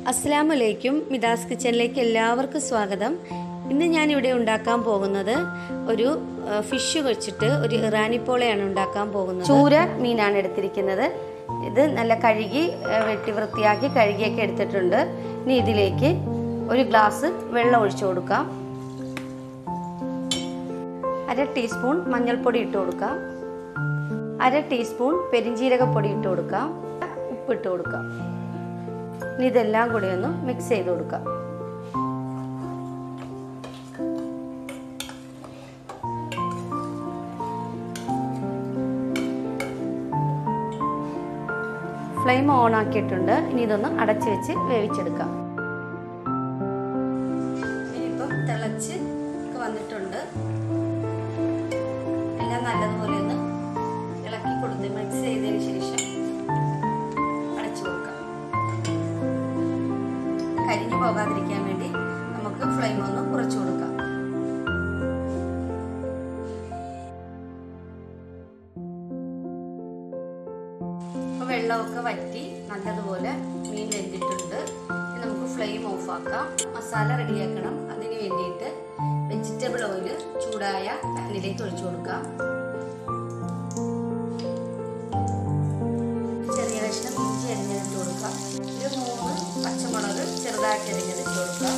അസ്സാം വലൈക്കും മിതാസ് കിച്ചണിലേക്ക് എല്ലാവർക്കും സ്വാഗതം ഇന്ന് ഞാൻ ഇവിടെ ഉണ്ടാക്കാൻ പോകുന്നത് ഒരു ആ, ഫിഷ് വെച്ചിട്ട് ഒരു ഇറാനി പോളയാണ് ഉണ്ടാക്കാൻ പോകുന്നത് ചൂര മീനാണ് എടുത്തിരിക്കുന്നത് ഇത് നല്ല കഴുകി ആ, വെട്ടി വൃത്തിയാക്കി കഴുകിയൊക്കെ എടുത്തിട്ടുണ്ട് ഇനി ഇതിലേക്ക് ഒരു ഗ്ലാസ് വെള്ളം ഒഴിച്ചു കൊടുക്കാം അര ടീസ്പൂൺ മഞ്ഞൾപ്പൊടി ഇട്ട് കൊടുക്കാം അര ടീസ്പൂൺ പെരിഞ്ജീരകപ്പൊടി ഇട്ട് കൊടുക്കാം ഉപ്പിട്ട് കൊടുക്കാം ഇനി ഇതെല്ലാം കൂടി ഒന്ന് മിക്സ് ചെയ്ത് കൊടുക്കാം ഫ്ലെയിം ഓൺ ആക്കിയിട്ടുണ്ട് ഇനി ഇതൊന്ന് അടച്ചു വെച്ച് വേവിച്ചെടുക്കാം ഇനിയിപ്പം തിളച്ച് ഒക്കെ വന്നിട്ടുണ്ട് എല്ലാം നല്ലതുപോലെ ഒന്ന് ഇളക്കി കൊടുത്ത് മിക്സ് ചെയ്തതിന് ശേഷം അടച്ചു കൊടുക്കാം കരിഞ്ഞു പോകാതിരിക്കാൻ വേണ്ടി നമുക്ക് ഫ്ലെയിം ഒന്ന് കുറച്ചു കൊടുക്കാം ഇപ്പൊ വെള്ളമൊക്കെ വറ്റി നല്ലതുപോലെ മീൻ വെന്തിട്ടുണ്ട് ഇനി നമുക്ക് ഫ്ലെയിം ഓഫ് ആക്കാം മസാല റെഡിയാക്കണം അതിന് വേണ്ടിയിട്ട് വെജിറ്റബിൾ ഓയിൽ ചൂടായ പാനിലേക്ക് ഒഴിച്ചു കൊടുക്കാം ചെറിയ കഷ്ണം ഇഞ്ചി അരിഞ്ഞതിട്ട് കൊടുക്കാം ഒരു മൂന്ന് പച്ചമുളക് ചെറുതാക്കി അരിഞ്ഞതിട്ട് കൊടുക്കാം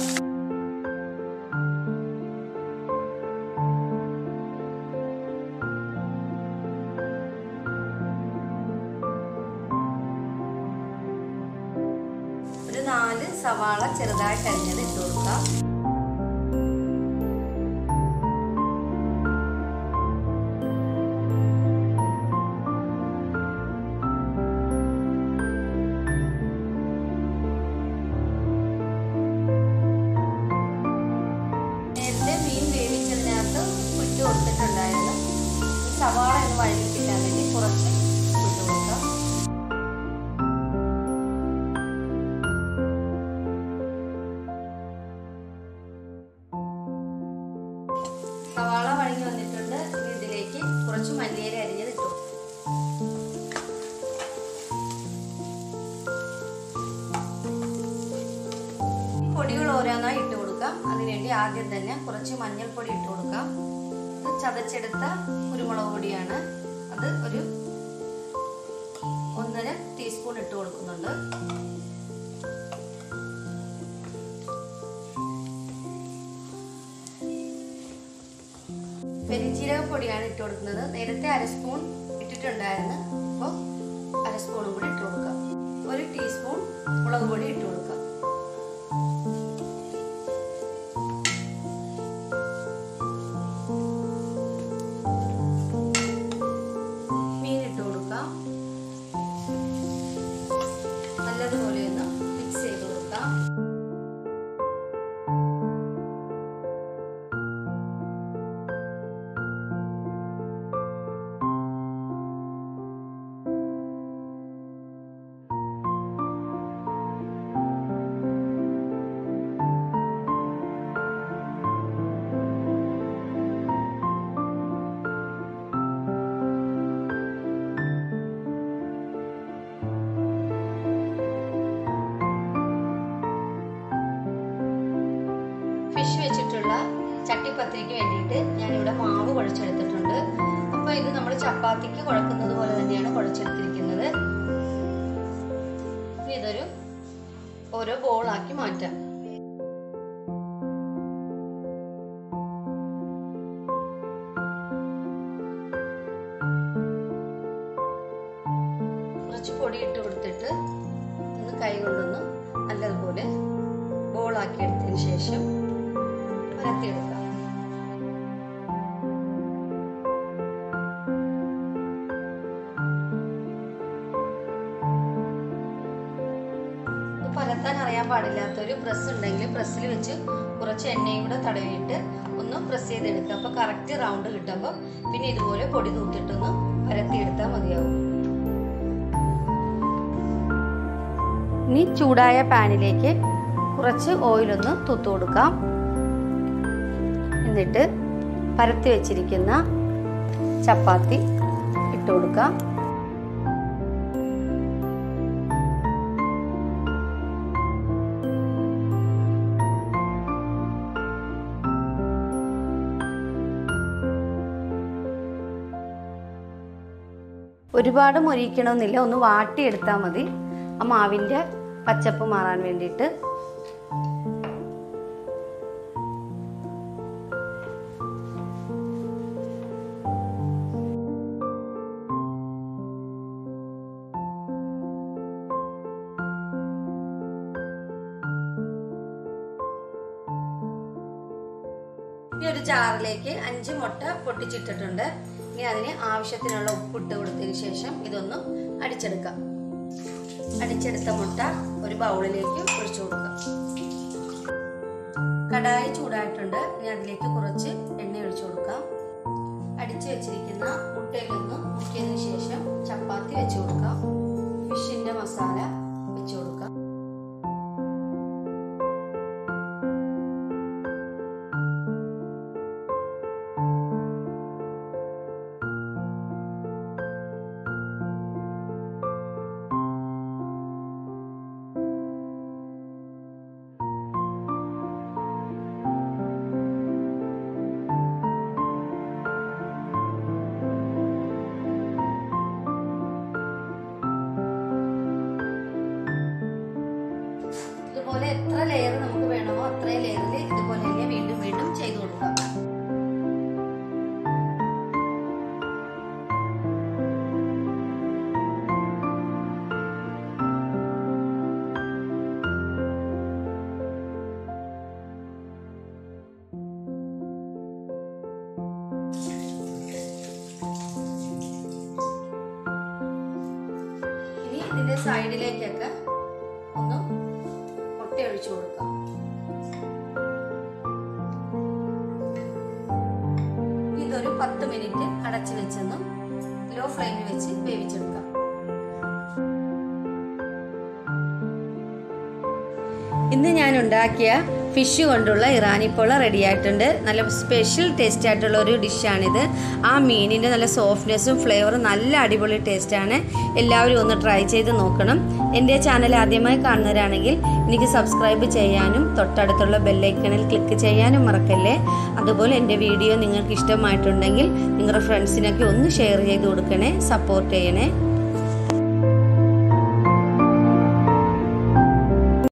ഒരു നാല് സവാള ചെറുതായിട്ട് അരിഞ്ഞത് ഇട്ട് കൊടുക്കാം നേരത്തെ മീൻ വേവിച്ചതിനകത്ത് ഉപ്പിട്ട് കൊടുത്തിട്ടുണ്ടായിരുന്നു ഈ സവാള ഒന്ന് വഴറ്റിക്കാൻ വേണ്ടി കുറച്ച് ഉപ്പിട്ട് കൊടുക്കാം സവാള വഴങ്ങി വന്നിട്ടുണ്ട് ഇനി ഇതിലേക്ക് കുറച്ച് മല്ലിയില അരിഞ്ഞത് ഇട്ടു പൊടികൾ ഓരോന്നായി ഇട്ട് കൊടുക്കാം അതിനുവേണ്ടി ആദ്യം തന്നെ കുറച്ച് മഞ്ഞൾപ്പൊടി ഇട്ട് കൊടുക്കാം ഇത് ചതച്ചെടുത്ത കുരുമുളക് പൊടിയാണ് അത് ഒരു ഒന്നര ടീസ്പൂൺ ഇട്ട് കൊടുക്കുന്നുണ്ട് പെരിഞ്ചീരക പൊടിയാണ് ഇട്ട് കൊടുക്കുന്നത് നേരത്തെ അര സ്പൂൺ ഇട്ടിട്ടുണ്ടായിരുന്നു അപ്പോൾ അര സ്പൂണും കൂടി ഇട്ട് കൊടുക്കാം ഒരു ടീസ്പൂൺ മുളക് പൊടി ഇട്ട് കൊടുക്കാം മീൻ ഇട്ട് കൊടുക്കാം നല്ലതുപോലെ ഒന്ന് മിക്സ് ചെയ്ത് കൊടുക്കാം ഫിഷ് വെച്ചിട്ടുള്ള ചട്ടിപ്പത്തിരിക്ക് വേണ്ടിയിട്ട് ഞാനിവിടെ മാവ് കുഴച്ചെടുത്തിട്ടുണ്ട് അപ്പോൾ ഇത് നമ്മൾ ചപ്പാത്തിക്ക് കുഴക്കുന്നത് പോലെ തന്നെയാണ് കുഴച്ചെടുത്തിരിക്കുന്നത് ഇനി ഇതൊരു ഓരോ ബോളാക്കി മാറ്റാം കുറച്ച് പൊടി ഇട്ട് കൊടുത്തിട്ട് ഒന്ന് കൈ കൊണ്ടൊന്ന് നല്ലതുപോലെ ബോളാക്കി എടുത്തതിന് ശേഷം പരത്തിയെടുക്കാം ഇത് പരത്താൻ അറിയാൻ പാടില്ലാത്തൊരു പ്രസ് ഉണ്ടെങ്കിൽ പ്രസ്സിൽ വെച്ച് കുറച്ച് എണ്ണയും കൂടെ തടവിയിട്ട് ഒന്ന് പ്രസ് ചെയ്തെടുക്കുക അപ്പോൾ കറക്റ്റ് റൗണ്ട് കിട്ടുമ്പോൾ പിന്നെ ഇതുപോലെ പൊടി തൂത്തിട്ടൊന്ന് പരത്തിയെടുത്താൽ മതിയാവും ഇനി ചൂടായ പാനിലേക്ക് കുറച്ച് ഓയിലൊന്ന് തൂത്തു കൊടുക്കാം എന്നിട്ട് പരത്തി വെച്ചിരിക്കുന്ന ചപ്പാത്തി ഇട്ട് കൊടുക്കാം ഒരുപാട് മൊരിക്കണമെന്നില്ല ഒന്ന് വാട്ടിയെടുത്താൽ മതി ആ മാവിൻ്റെ പച്ചപ്പ് മാറാൻ വേണ്ടിയിട്ട് ഇനി ഒരു ജാറിലേക്ക് അഞ്ച് മുട്ട പൊട്ടിച്ചിട്ടിട്ടുണ്ട് ഇനി അതിന് ആവശ്യത്തിനുള്ള ഉപ്പിട്ട് കൊടുത്തതിന് ശേഷം ഇതൊന്ന് അടിച്ചെടുക്കാം അടിച്ചെടുത്ത മുട്ട ഒരു ബൗളിലേക്ക് ഒഴിച്ചു കൊടുക്കാം കടായി ചൂടായിട്ടുണ്ട് ഇനി അതിലേക്ക് കുറച്ച് എണ്ണ ഒഴിച്ചു കൊടുക്കാം അടിച്ചു വെച്ചിരിക്കുന്ന മുട്ടയിലൊന്ന് മുക്കിയതിന് ശേഷം ചപ്പാത്തി വെച്ചു കൊടുക്കാം ഫിഷിന്റെ മസാല വെച്ചു കൊടുക്കാം ഇതുപോലെ എത്ര ലെയർ നമുക്ക് വേണമോ അത്രയും ലെയറിൽ ഇതുപോലെ തന്നെ വീണ്ടും വീണ്ടും ചെയ്തു കൊടുക്കാം ഇനി ഇതിന്റെ സൈഡിലേക്കൊക്കെ ഒന്ന് മുട്ട ഒഴിച്ചു കൊടുക്കാം ഇതൊരു പത്ത് മിനിറ്റ് അടച്ചു വെച്ചെന്നും ലോ ഫ്ലെയിമിൽ വെച്ച് വേവിച്ചെടുക്കാം ഇന്ന് ഞാൻ ഉണ്ടാക്കിയ ഫിഷ് കൊണ്ടുള്ള ഇറാനിപ്പോള റെഡി ആയിട്ടുണ്ട് നല്ല സ്പെഷ്യൽ ടേസ്റ്റ് ആയിട്ടുള്ള ഒരു ഡിഷാണിത് ആ മീനിൻ്റെ നല്ല സോഫ്റ്റ്നെസ്സും ഫ്ലേവറും നല്ല അടിപൊളി ടേസ്റ്റാണ് എല്ലാവരും ഒന്ന് ട്രൈ ചെയ്ത് നോക്കണം എൻ്റെ ചാനൽ ആദ്യമായി കാണുന്നവരാണെങ്കിൽ എനിക്ക് സബ്സ്ക്രൈബ് ചെയ്യാനും തൊട്ടടുത്തുള്ള ബെല്ലൈക്കണിൽ ക്ലിക്ക് ചെയ്യാനും മറക്കല്ലേ അതുപോലെ എൻ്റെ വീഡിയോ നിങ്ങൾക്ക് ഇഷ്ടമായിട്ടുണ്ടെങ്കിൽ നിങ്ങളുടെ ഫ്രണ്ട്സിനൊക്കെ ഒന്ന് ഷെയർ ചെയ്ത് കൊടുക്കണേ സപ്പോർട്ട് ചെയ്യണേ